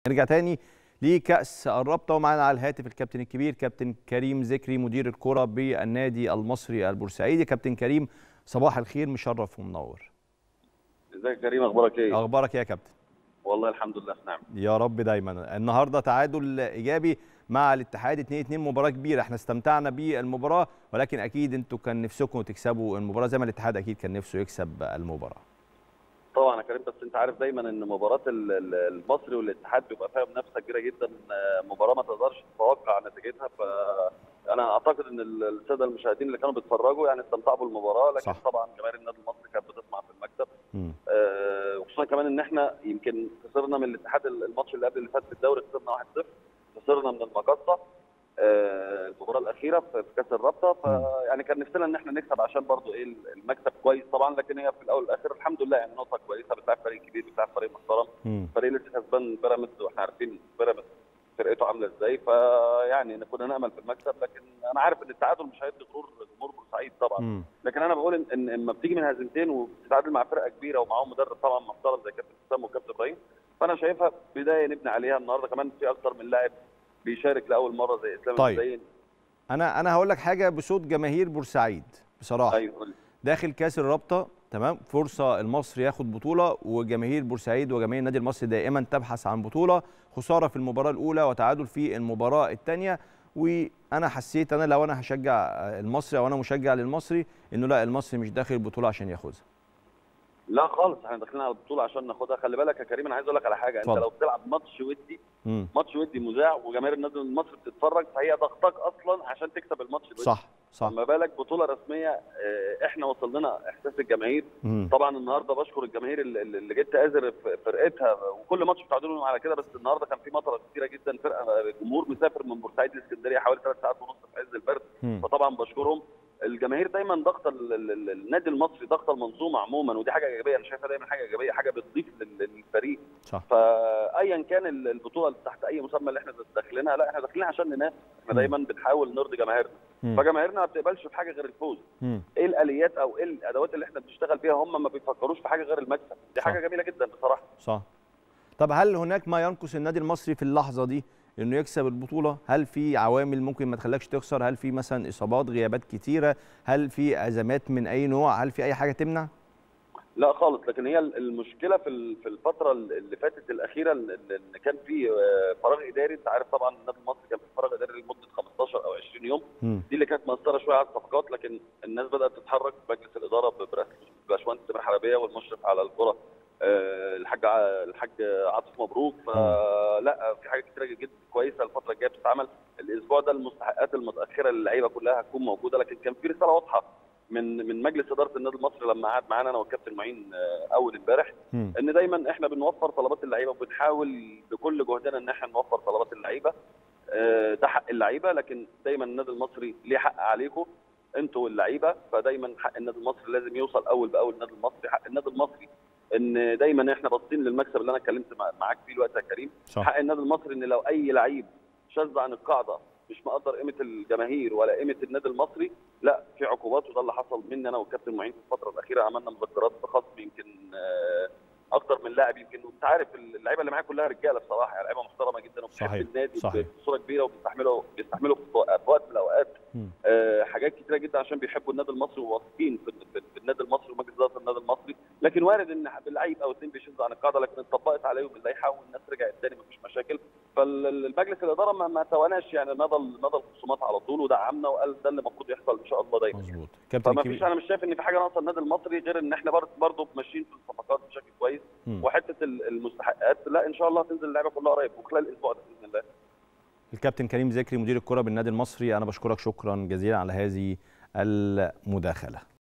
نرجع تاني لكأس الرابطة ومعنا على الهاتف الكابتن الكبير كابتن كريم ذكري مدير الكرة بالنادي المصري البورسعيدي كابتن كريم صباح الخير مشرف ومنور ازيك يا كريم اخبارك ايه؟ اخبارك إيه يا كابتن والله الحمد لله في نعم يا رب دايما النهارده تعادل ايجابي مع الاتحاد 2 2 مباراه كبيره احنا استمتعنا بالمباراه ولكن اكيد انتوا كان نفسكم تكسبوا المباراه زي ما الاتحاد اكيد كان نفسه يكسب المباراه طبعا يا كريم بس انت عارف دايما ان مباراه ال- ال- المصري والاتحاد بيبقى فيها منافسه كبيره جدا آه، مباراه ما تقدرش تتوقع نتيجتها فانا اعتقد ان ال- الساده المشاهدين اللي كانوا بيتفرجوا يعني استمتعوا بالمباراه لكن صح. طبعا جماهير النادي المصري كانت بتسمع في المكتب مم. آه، وخصوصا كمان ان احنا يمكن خسرنا من الاتحاد الماتش اللي قبل اللي فات في الدوري خسرنا 1-0 خسرنا من المقصه آه، المباراه الاخيره في في كاس الرابطه فيعني كان نفسنا ان احنا نكسب عشان برضو ايه المكسب كويس طبعا لكن هي في الاول والاخر الحمد لله يعني نقطه كويسه بتلعب فريق كبير بتلعب فريق محترم مم. فريق لسه كسبان بيراميدز واحنا عارفين بيراميدز فرقته عامله ازاي فيعني كنا نامل في المكسب لكن انا عارف ان التعادل مش هيدي غرور جمهور بورسعيد طبعا مم. لكن انا بقول ان ان لما بتيجي من هزيمتين وبتتعادل مع فرقه كبيره ومعاهم مدرب طبعا محترم زي كابتن حسام وكابتن ابراهيم فانا شايفها بدايه نبني عليها النهارده كمان في اكثر من لاعب بيشارك لاول مره زي اسلام طيب. الزين انا انا هقول لك حاجه بصوت جماهير بورسعيد بصراحه ايوه قول لي. داخل كاس الرابطه تمام فرصه المصري ياخد بطوله وجماهير بورسعيد وجماهير النادي المصري دائما تبحث عن بطوله خساره في المباراه الاولى وتعادل في المباراه الثانيه وانا حسيت انا لو انا هشجع المصري او انا مشجع للمصري انه لا المصري مش داخل البطوله عشان ياخدها لا خالص احنا داخلين على البطوله عشان ناخدها خلي بالك يا كريم انا عايز اقول لك على حاجه اتفضل. انت لو بتلعب ماتش ودي امم ماتش ودي مذاع وجماهير النادي المصري بتتفرج فهي ضغطك اصلا عشان تكسب الماتش الودي صح صح ما بالك بطوله رسميه اه، احنا وصل لنا احساس الجماهير مم. طبعا النهارده بشكر الجماهير اللي, اللي جت تآزر في فرقتها وكل ماتش بتعادلهم على كده بس النهارده كان في مطره كتيره جدا فرقه جمهور مسافر من بورسعيد لاسكندريه حوالي ثلاث ساعات ونص في عز البرد مم. فطبعا بشكرهم الجماهير دايما ضغط ال- ال- ال- النادي المصري ضغط المنظومه عموما ودي حاجه ايجابيه انا شايفها دايما حاجه ايجابيه حاجه بتضيف لل- للفريق صح فايا كان ال- البطوله اللي تحت اي مسمى اللي احنا داخلينها لا احنا داخلين عشان ننافس احنا مم. دايما بنحاول نرضي جماهيرنا مم. فجماهيرنا ما بتقبلش في حاجه غير الفوز مم. ايه الاليات او ايه الادوات اللي احنا بنشتغل بيها هم ما بيفكروش في حاجه غير المكسب دي صح. حاجه جميله جدا بصراحه صح طب هل هناك ما ينقص النادي المصري في اللحظه دي انه يكسب البطوله هل في عوامل ممكن ما تخليكش تخسر هل في مثلا اصابات غيابات كتيره هل في ازمات من اي نوع هل في اي حاجه تمنع لا خالص لكن هي المشكله في ال- في الفتره اللي فاتت الاخيره ان إن كان في آه، فراغ اداري انت عارف طبعا النادي المصري كان في فراغ اداري لمده 15 او 20 يوم مم. دي اللي كانت مأثره شويه على الصفقات لكن الناس بدات تتحرك مجلس الاداره برئاسه الباشمهندس سمير حربيه والمشرف على الكره آه، الحاج ع- الحاج عاطف مبروك فلا في حاجات كتيره جدا كويسه الفتره الجايه بتتعمل الاسبوع ده المستحقات المتاخره للعيبه كلها هتكون موجوده لكن كان في رساله واضحه من من مجلس اداره النادي المصري لما قعد معانا انا والكابتن معين آه، اول امبارح مم. ان دايما احنا بنوفر طلبات اللعيبه وبنحاول بكل جهدنا ان احنا نوفر طلبات اللعيبه آه، ده حق اللعيبه لكن دايما النادي المصري ليه حق عليكم انتوا واللعيبه فدايما حق النادي المصري لازم يوصل اول باول النادي المصري حق النادي المصري ان دايما احنا باصين للمكسب اللي انا اتكلمت مع- معاك فيه الوقت يا كريم صح حق النادي المصري ان لو اي لعيب شذ عن القاعده مش مقدر قيمه الجماهير ولا قيمه النادي المصري لا في عقوبات وده اللي حصل مني انا والكابتن معين في الفتره الاخيره عملنا مذكرات بخصم يمكن آه، اكتر من لاعب يمكن وانت عارف اللعيبه اللي معايا كلها رجاله بصراحه يعني لعيبه محترمه جدا وبتحب صحيح، النادي صحيح. بصوره كبيره وبيستحملوا بيستحملوا في وق- في وقت من الاوقات مم. آه، حاجات كتيره جدا عشان بيحبوا النادي المصري وواثقين في, في, في النادي المصري ومجلس اداره النادي المصري لكن وارد ان لعيب او اثنين بيشذوا عن القاعده لكن اتطبقت عليهم اللائحه والناس رجعت تاني مفيش مشاكل فالمجلس الاداره ما, ما تواناش يعني مدى مدى الخصومات على طول ودعمنا وقال ده اللي المفروض يحصل ان شاء الله دايما مظبوط كابتن فما فيش كبير انا مش شايف ان في حاجه ناقصه النادي المصري غير ان احنا برضه برضه ماشيين في الصفقات بشكل كويس مم. وحته ال- المستحقات لا ان شاء الله هتنزل اللعيبه كلها قريب وخلال الاسبوع ده باذن الله الكابتن كريم ذكري مدير الكره بالنادي المصري انا بشكرك شكرا جزيلا على هذه المداخله